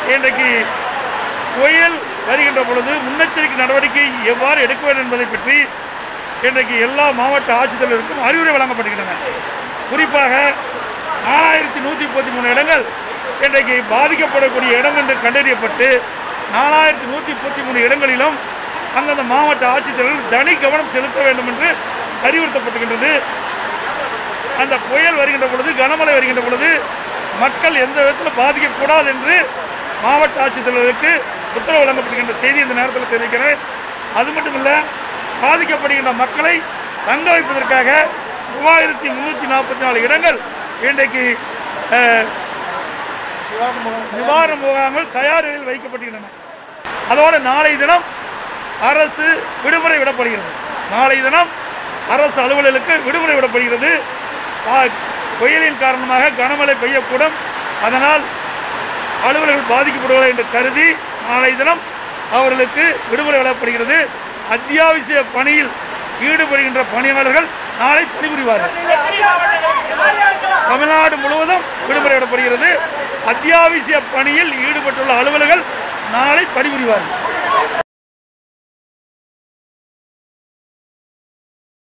இன்றைக்கு புயல் வருகின்ற பொழுது முன்னெச்சரிக்கை நடவடிக்கை எவ்வாறு எடுக்க வேண்டும் என்பதை பற்றி இன்றைக்கு எல்லா மாவட்ட ஆட்சித்தலைவருக்கும் அறிவுரை வழங்கப்படுகின்றன குறிப்பாக நாலாயிரத்தி நூற்றி முப்பத்தி மூணு இடங்கள் இன்றைக்கு பாதிக்கப்படக்கூடிய இடம் என்று கண்டறியப்பட்டு நாலாயிரத்தி நூற்றி முப்பத்தி மூணு இடங்களிலும் அந்தந்த மாவட்ட ஆட்சித்தலைவர்கள் தனி கவனம் செலுத்த வேண்டும் என்று அறிவுறுத்தப்பட்டுகின்றது அந்த புயல் வருகின்ற பொழுது கனமழை வருகின்ற பொழுது மக்கள் எந்த விதத்தில் பாதிக்கக்கூடாது என்று மாவட்ட ஆட்சித்தலைவருக்கு உத்தரவு வழங்கப்படுகின்ற செய்தி இந்த நேரத்தில் தெரிவிக்கிறேன் அது மட்டும் இல்லை பாதிக்கப்படுகின்ற மக்களை தங்க வைப்பதற்காக மூவாயிரத்தி முந்நூற்றி நாற்பத்தி நாலு இடங்கள் இன்றைக்கு அஹ், நிவாரண முகாம்கள் தயார் நிலையில் வைக்கப்பட்டுள்ளன அதோடு நாளை தினம் அரசு விடுமுறை விடப்படுகிறது நாளை தினம் அரசு அலுவலர்களுக்கு விடுமுறை விடப்படுகிறது பா- புயலின் காரணமாக கனமழை பெய்யக்கூடும் அதனால் அலுவலர்கள் பாதிக்கப்படுவார்கள் என்று கருதி நாளை தினம் அவர்களுக்கு விடுமுறை விடப்படுகிறது அத்தியாவசிய பணியில் ஈடுபடுகின்ற பணியாளர்கள் நாளை பணிபுரிவார்கள் தமிழ்நாடு முழுவதும் விடுமுறை விடப்படுகிறது அத்தியாவசிய பணியில் ஈடுபட்டுள்ள அலுவலர்கள் நாளை பணிபுரிவார்கள்